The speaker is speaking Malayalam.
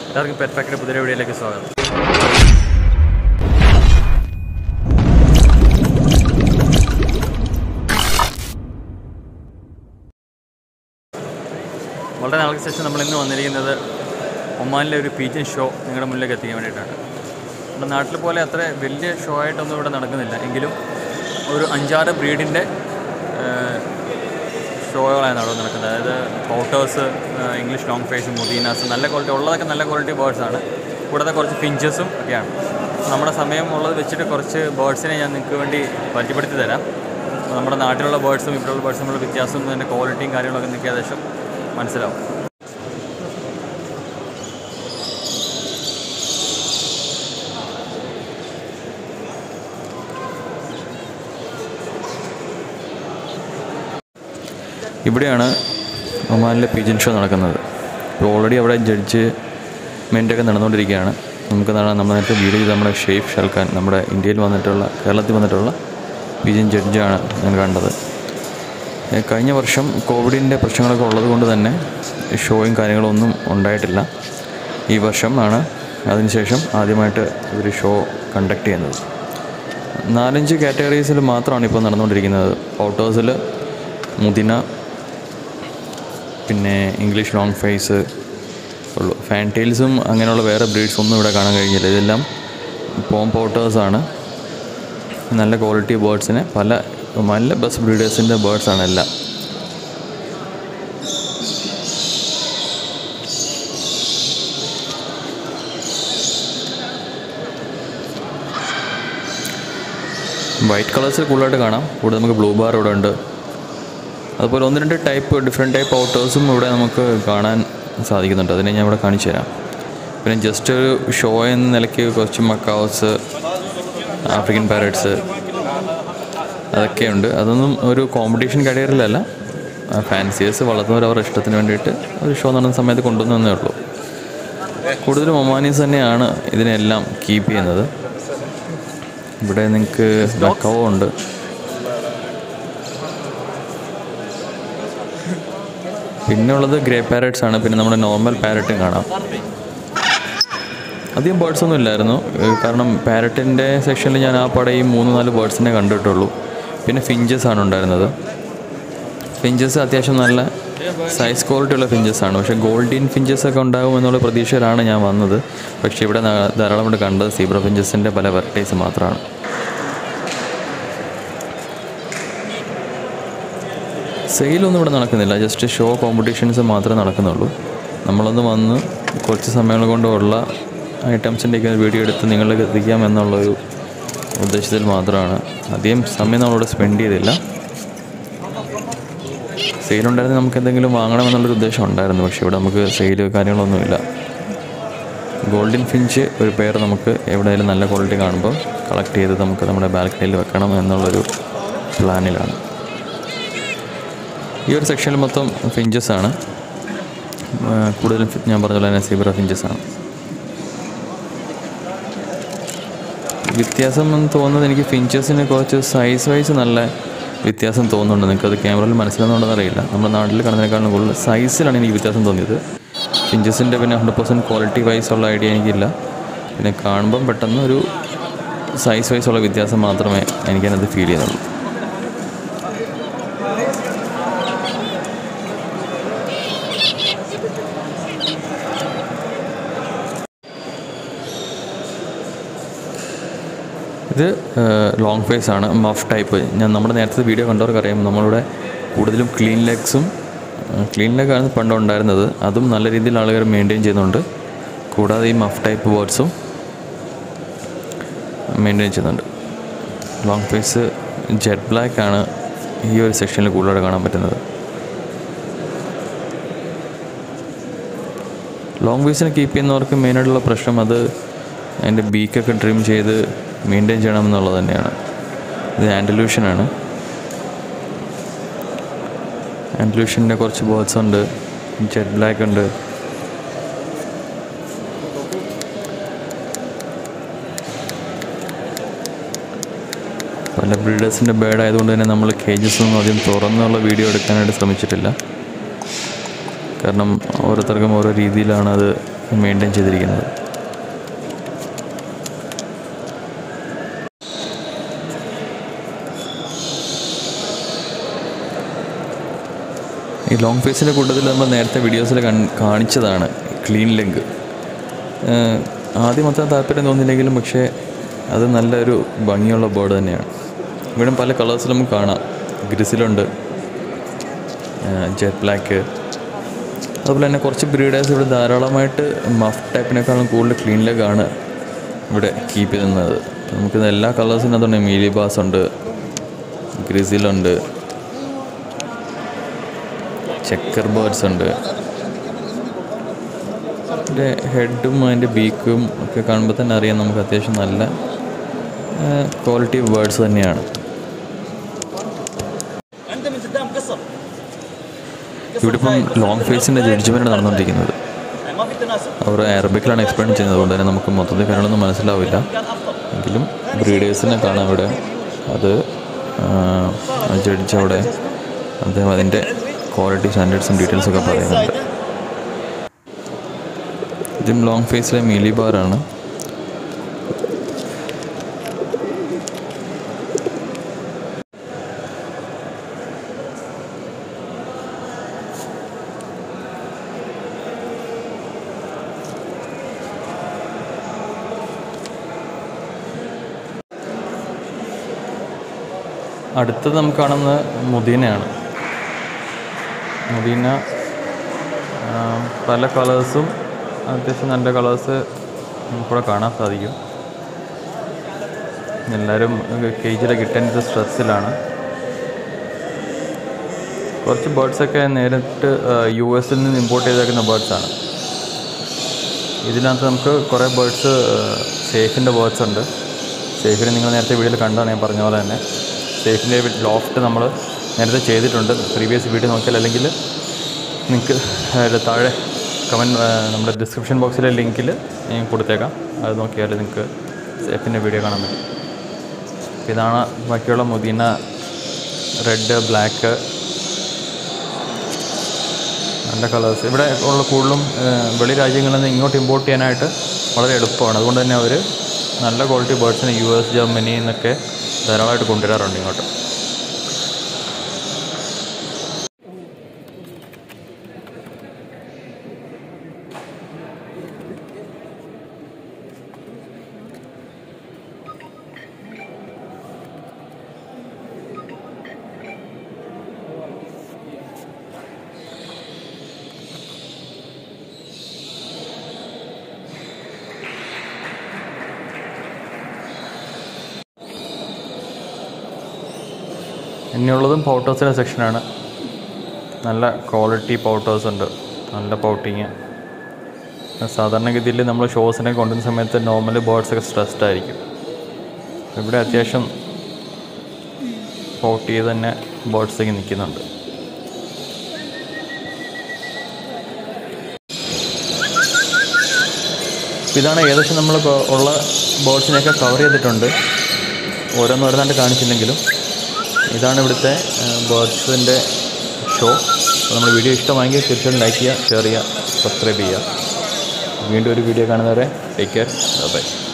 എല്ലാവർക്കും പെർഫെക്റ്റ് പുതിയ വീഡിയോയിലേക്ക് സ്വാഗതം വളരെ നാൾക്ക് ശേഷം നമ്മൾ ഇന്ന് വന്നിരിക്കുന്നത് ഒമാനിലെ ഒരു പീജൻ ഷോ നിങ്ങളുടെ മുന്നിലേക്ക് എത്തിക്കാൻ വേണ്ടിയിട്ടാണ് നമ്മുടെ നാട്ടിൽ പോലെ അത്ര വലിയ ഷോ ആയിട്ടൊന്നും ഇവിടെ നടക്കുന്നില്ല എങ്കിലും ഒരു അഞ്ചാറ് ബ്രീഡിൻ്റെ ഷോകളാണ് അവിടെ നടക്കുന്നത് അതായത് പൗട്ടേഴ്സ് ഇംഗ്ലീഷ് ലോങ് ഫേസ് മുദീനാസ് നല്ല ക്വാളിറ്റി ഉള്ളതൊക്കെ നല്ല ക്വാളിറ്റി ബേർഡ്സാണ് കൂടാതെ കുറച്ച് ഫിഞ്ചസും ഒക്കെയാണ് നമ്മുടെ സമയം ഉള്ളത് വെച്ചിട്ട് കുറച്ച് ബേർഡ്സിനെ ഞാൻ നിങ്ങൾക്ക് വേണ്ടി പരിചയപ്പെടുത്തി തരാം അപ്പോൾ നമ്മുടെ നാട്ടിലുള്ള ബേർഡ്സും ഇവിടെയുള്ള ബേർഡ്സും തമ്മിലുള്ള വ്യത്യാസവും അതിൻ്റെ ക്വാളിറ്റിയും കാര്യങ്ങളൊക്കെ നിങ്ങൾക്ക് ഏകദേശം മനസ്സിലാവും ഇവിടെയാണ് ഒമാനിലെ പിജൻ ഷോ നടക്കുന്നത് ഇപ്പോൾ ഓൾറെഡി അവിടെ ജഡ്ജ് മെൻ്റൊക്കെ നടന്നുകൊണ്ടിരിക്കുകയാണ് നമുക്ക് കാണാം നമ്മൾ നേരത്തെ വീഡിയോ ചെയ്ത് നമ്മുടെ ഷെയ്ഫ് ഷൽഖാൻ നമ്മുടെ ഇന്ത്യയിൽ വന്നിട്ടുള്ള കേരളത്തിൽ വന്നിട്ടുള്ള പിജൻ ജഡ്ജാണ് ഞാൻ കണ്ടത് ഏ, കഴിഞ്ഞ വർഷം കോവിഡിൻ്റെ പ്രശ്നങ്ങളൊക്കെ ഉള്ളത് കൊണ്ട് തന്നെ ഷോയും കാര്യങ്ങളും ഒന്നും ഉണ്ടായിട്ടില്ല ഈ വർഷം ആണ് അതിനുശേഷം ആദ്യമായിട്ട് ഇവർ ഷോ കണ്ടക്ട് ചെയ്യുന്നത് നാലഞ്ച് കാറ്റഗറീസിൽ മാത്രമാണ് ഇപ്പോൾ നടന്നുകൊണ്ടിരിക്കുന്നത് ഔട്ടേഴ്സിൽ മുദിന പിന്നെ ഇംഗ്ലീഷ് ലോങ് ഫേസ് ഉള്ളു ഫാൻറ്റെയിൽസും അങ്ങനെയുള്ള വേറെ ബ്രീഡ്സ് ഒന്നും ഇവിടെ കാണാൻ കഴിഞ്ഞില്ല ഇതെല്ലാം പോം പോട്ടേഴ്സാണ് നല്ല ക്വാളിറ്റി ബേർഡ്സിനെ പല നല്ല ബസ് ബ്രീഡേഴ്സിൻ്റെ ബേർഡ്സാണ് എല്ലാം വൈറ്റ് കളേഴ്സിൽ കൂടുതലായിട്ട് കാണാം ഇവിടെ നമുക്ക് ബ്ലൂ ബാർ ഇവിടെ ഉണ്ട് അതുപോലെ ഒന്ന് രണ്ട് ടൈപ്പ് ഡിഫറെൻറ്റ് ടൈപ്പ് ഔട്ടേഴ്സും ഇവിടെ നമുക്ക് കാണാൻ സാധിക്കുന്നുണ്ട് അതിനെ ഞാൻ ഇവിടെ കാണിച്ചു തരാം പിന്നെ ജസ്റ്റ് ഒരു ഷോ എന്ന നിലയ്ക്ക് കുറച്ച് മക്കാവ്സ് ആഫ്രിക്കൻ പാരറ്റ്സ് അതൊക്കെയുണ്ട് അതൊന്നും ഒരു കോമ്പറ്റീഷൻ കരിയറിലല്ല ഫാൻസിയേഴ്സ് വളർത്തുന്നവർ അവരുടെ ഇഷ്ടത്തിന് വേണ്ടിയിട്ട് ഒരു ഷോ നടന്ന സമയത്ത് കൊണ്ടുവന്നേ ഉള്ളൂ കൂടുതലും ഒമാനീസ് തന്നെയാണ് ഇതിനെല്ലാം കീപ്പ് ചെയ്യുന്നത് ഇവിടെ നിങ്ങൾക്ക് മക്കാവോ ഉണ്ട് പിന്നെ ഉള്ളത് ഗ്രേ പാരറ്റ്സ് ആണ് പിന്നെ നമ്മുടെ നോർമൽ പാരറ്റും കാണാം അധികം ബേർഡ്സ് ഒന്നും ഇല്ലായിരുന്നു ഏഹ് കാരണം പാരറ്റിൻ്റെ സെക്ഷനിൽ ഞാൻ ആ പടം ഈ മൂന്ന് നാല് ബേർഡ്സിനെ കണ്ടിട്ടുള്ളൂ പിന്നെ ഫിഞ്ചസ് ആണ് ഉണ്ടായിരുന്നത് ഫിഞ്ചസ് അത്യാവശ്യം നല്ല സൈസ് ക്വാളിറ്റി ഉള്ള ഫിഞ്ചസ് ആണ് പക്ഷേ ഗോൾഡിൻ ഫിഞ്ചസ് ഒക്കെ ഉണ്ടാകും എന്നുള്ള പ്രതീക്ഷയിലാണ് ഞാൻ വന്നത് പക്ഷേ ഇവിടെ ധാ- ധാരാളം കൊണ്ട് കണ്ടത് സീബ്ര ഫിഞ്ചസിൻ്റെ പല വെറൈറ്റീസ് മാത്രമാണ് സെയിലൊന്നും ഇവിടെ നടക്കുന്നില്ല ജസ്റ്റ് ഷോ കോമ്പറ്റീഷൻസ് മാത്രമേ നടക്കുന്നുള്ളൂ നമ്മളൊന്ന് വന്ന് കുറച്ച് സമയങ്ങൾ കൊണ്ടുള്ള ഐറ്റംസിൻ്റെയൊക്കെ വീഡിയോ എടുത്ത് നിങ്ങളിലേക്ക് എത്തിക്കാം എന്നുള്ളൊരു ഉദ്ദേശത്തിൽ മാത്രമാണ് അധികം സമയം നമ്മളിവിടെ സ്പെൻഡ് ചെയ്തില്ല സെയിലുണ്ടായിരുന്നു നമുക്ക് എന്തെങ്കിലും വാങ്ങണമെന്നുള്ളൊരു ഉദ്ദേശം ഉണ്ടായിരുന്നു പക്ഷേ ഇവിടെ നമുക്ക് സെയിൽ കാര്യങ്ങളൊന്നുമില്ല ഗോൾഡൻ ഫിഞ്ച് ഒരു പെയർ നമുക്ക് എവിടെയെങ്കിലും നല്ല ക്വാളിറ്റി കാണുമ്പോൾ കളക്ട് ചെയ്ത് നമുക്ക് നമ്മുടെ ബാൽക്കണിയിൽ വെക്കണം എന്നുള്ളൊരു പ്ലാനിലാണ് ഈ ഒരു സെക്ഷനിൽ മൊത്തം ഫിഞ്ചസ് ആണ് ആ, കൂടുതലും ഫി- ഞാൻ പറഞ്ഞ പോലെ തന്നെ സീബ്ര ഫിഞ്ചസ് ആണ് വ്യത്യാസം എന്ന് തോന്നുന്നത് എനിക്ക് ഫിഞ്ചസിന് കുറച്ച് സൈസ് വൈസ് നല്ല വ്യത്യാസം തോന്നുന്നുണ്ട് നിങ്ങൾക്കത് ക്യാമറയിൽ മനസ്സിലാകുന്നുണ്ടെന്ന് അറിയില്ല നമ്മുടെ നാട്ടിൽ കാണുന്നതിനേക്കാളും കൂടുതൽ സൈസിലാണ് എനിക്ക് വ്യത്യാസം തോന്നിയത് ഫിഞ്ചസിൻ്റെ പിന്നെ ഹൺഡ്രഡ് പെർസെൻറ്റ് ക്വാളിറ്റി വൈസ് ഉള്ള ഐഡിയ എനിക്കില്ല പിന്നെ കാണുമ്പം പെട്ടെന്ന് ഒരു സൈസ് വൈസ് ഉള്ള വ്യത്യാസം മാത്രമേ എനിക്കതിനകത്ത് ഫീൽ ചെയ്യുന്നുള്ളൂ ഇത് ലോങ് ഫേസ് ആണ് മഫ് ടൈപ്പ് ഞാൻ നമ്മുടെ നേരത്തെ വീഡിയോ കണ്ടവർക്ക് അറിയാം നമ്മളിവിടെ കൂടുതലും ക്ലീൻ ലെഗ്സും ക്ലീൻ ലെഗാണ് പണ്ട് ഉണ്ടായിരുന്നത് അതും നല്ല രീതിയിൽ ആളുകൾ മെയിൻറ്റെയിൻ ചെയ്യുന്നുണ്ട് കൂടാതെ ഈ മഫ് ടൈപ്പ് ബേർഡ്സും മെയിൻറ്റെയിൻ ചെയ്യുന്നുണ്ട് ലോങ് ഫേസ് ജെറ്റ് ബ്ലാക്ക് ആണ് ഈ ഒരു സെക്ഷനിൽ കൂടുതലായിട്ട് കാണാൻ പറ്റുന്നത് ലോങ് ഫേസിനെ കീപ്പ് ചെയ്യുന്നവർക്ക് മെയിനായിട്ടുള്ള പ്രശ്നം അത് അതിൻ്റെ ബീക്കൊക്കെ ട്രിം ചെയ്ത് മെയിൻറ്റെയിൻ ചെയ്യണം എന്നുള്ളത് തന്നെയാണ് ഇത് ആൻഡലൂഷനാണ് ആൻഡലൂഷൻ്റെ കുറച്ച് ബേർഡ്സ് ഉണ്ട് ജെറ്റ് ബ്ലാക്ക് ഉണ്ട് പല ബ്രീഡേഴ്സിൻ്റെ ബേഡ് ആയതുകൊണ്ട് തന്നെ നമ്മൾ കേജസ് ഒന്നും അധികം തുറന്നുള്ള വീഡിയോ എടുക്കാനായിട്ട് ശ്രമിച്ചിട്ടില്ല കാരണം ഓരോരുത്തർക്കും ഓരോ രീതിയിലാണ് അത് മെയിൻറ്റെയിൻ ചെയ്തിരിക്കുന്നത് ഈ ലോങ് ഫേസിൻ്റെ കൂട്ടത്തിൽ നമ്മൾ നേരത്തെ വീഡിയോസിൽ കാണിച്ചതാണ് ക്ലീൻ ലെഗ് ആദ്യം അത്ര താല്പര്യം തോന്നിയില്ലെങ്കിലും പക്ഷേ അത് നല്ലൊരു ഭംഗിയുള്ള ബേർഡ് തന്നെയാണ് ഇവിടെ പല കളേഴ്സിലും നമുക്ക് കാണാം ഗ്രിസിലുണ്ട് ജെറ്റ് ബ്ലാക്ക് അതുപോലെ തന്നെ കുറച്ച് ബ്രീഡേഴ്സ് ഇവിടെ ധാരാളമായിട്ട് മഫ് ടൈപ്പിനേക്കാളും കൂടുതൽ ക്ലീൻ ലെഗാണ് ഇവിടെ കീപ്പ് ചെയ്യുന്നത് നമുക്ക് എല്ലാ കളേഴ്സിനും അതുണ്ട് മീലി ബാസ് ഉണ്ട് ഗ്രിസിലുണ്ട് ചെക്കർ ബേർഡ്സ് ഉണ്ട് അതിൻ്റെ ഹെഡും അതിൻ്റെ ബീക്കും ഒക്കെ കാണുമ്പോൾ തന്നെ അറിയാം നമുക്ക് അത്യാവശ്യം നല്ല ക്വാളിറ്റി ബേർഡ്സ് തന്നെയാണ് انت من قدام قصر ഇവിടെ ഇപ്പം ലോങ് ഫേസിൻ്റെ ജഡ്ജ്മെൻറ്റ് നടന്നുകൊണ്ടിരിക്കുന്നത് يعني ما في تناسب അവർ അറബിക്കിലാണ് എക്സ്പ്ലെയിൻ ചെയ്യുന്നത് അതുകൊണ്ട് തന്നെ നമുക്ക് മൊത്തത്തിൽ കാര്യങ്ങളൊന്നും മനസ്സിലാവില്ല كان افضل എങ്കിലും ബ്രീഡേഴ്സിനെ കാണാം ഇവിടെ അത് ജഡ്ജ് അവിടെ അദ്ദേഹം അതിൻ്റെ ക്വാളിറ്റി സ്റ്റാൻഡേർഡ്സും ഡീറ്റെയിൽസും ഒക്കെ പറയുന്നുണ്ട് ഇതും ലോങ് ഫേസിലെ മീലി ബാറാണ് അടുത്തത് നമുക്ക് കാണുന്നത് മുദീനയാണ് മുദീന ആ, പല കളേഴ്സും അത്യാവശ്യം നല്ല കളേഴ്സ് നമുക്കിവിടെ കാണാൻ സാധിക്കും എല്ലാവരും കേജിലെ കിട്ടേണ്ട സ്ട്രെസ്സിലാണ് കുറച്ച് ബേർഡ്സൊക്കെ നേരിട്ട് യു എസിൽ നിന്ന് ഇമ്പോർട്ട് ചെയ്തേക്കുന്ന ബേർഡ്സാണ് ഇതിനകത്ത് നമുക്ക് കുറേ ബേർഡ്സ് സേഫിൻ്റെ ബേർഡ്സ് ഉണ്ട് സേഫിന് നിങ്ങൾ നേരത്തെ വീഡിയോയിൽ കണ്ടാണ് ഞാൻ പറഞ്ഞ പോലെ തന്നെ സേഫിൻ്റെ ലോഫ്റ്റ് നമ്മൾ നേരത്തെ ചെയ്തിട്ടുണ്ട് പ്രീവിയസ് വീഡിയോ നോക്കിയാൽ അല്ലെങ്കിൽ നിങ്ങൾക്ക് അതിൻ്റെ താഴെ കമൻറ്റ് നമ്മുടെ ഡിസ്ക്രിപ്ഷൻ ബോക്സിലെ ലിങ്കിൽ ഞാൻ കൊടുത്തേക്കാം അത് നോക്കിയാൽ നിങ്ങൾക്ക് സേഫിൻ്റെ വീഡിയോ കാണാൻ പറ്റും ഇതാണ് ബാക്കിയുള്ള മുദീന റെഡ് ബ്ലാക്ക് നല്ല കളേഴ്സ് ഇവിടെ ഉള്ള കൂടുതലും ഏഹ്, വെളി രാജ്യങ്ങളിൽ നിന്ന് ഇങ്ങോട്ട് ഇമ്പോർട്ട് ചെയ്യാനായിട്ട് വളരെ എളുപ്പമാണ് അതുകൊണ്ട് തന്നെ അവർ നല്ല ക്വാളിറ്റി ബേർഡ്സിനെ യു എസ് ജർമ്മനി എന്നൊക്കെ ധാരാളമായിട്ട് കൊണ്ടുവരാറുണ്ട് ഇങ്ങോട്ട് ഇനിയുള്ളതും പൗട്ടേഴ്സിൻ്റെ സെക്ഷനാണ് നല്ല ക്വാളിറ്റി പൗട്ടേഴ്സ് ഉണ്ട് നല്ല പൗട്ടിങ് സാധാരണഗതിയിൽ നമ്മൾ ഷോസിനെ കൊണ്ടുവരുന്ന സമയത്ത് നോർമൽ ബേർഡ്സൊക്കെ സ്ട്രെസ്ഡ് ആയിരിക്കും ഇവിടെ അത്യാവശ്യം പൗട്ട് ചെയ്ത് തന്നെ ബേർഡ്സൊക്കെ നിൽക്കുന്നുണ്ട് ഇതാണ് ഏകദേശം നമ്മൾ ഉള്ള ബേർഡ്സിനെയൊക്കെ കവർ ചെയ്തിട്ടുണ്ട് ഓരോന്നോരോന്നായിട്ട് കാണിച്ചില്ലെങ്കിലും ഇതാണ് ഇവിടുത്തെ ബേർഡ്സിൻ്റെ ഷോ അപ്പോൾ നമ്മുടെ വീഡിയോ ഇഷ്ടമായെങ്കിൽ തീർച്ചയായിട്ടും ലൈക്ക് ചെയ്യുക ഷെയർ ചെയ്യുക സബ്സ്ക്രൈബ് ചെയ്യുക വീണ്ടും ഒരു വീഡിയോ കാണുന്നവരെ ടേക്ക് കെയർ ബൈ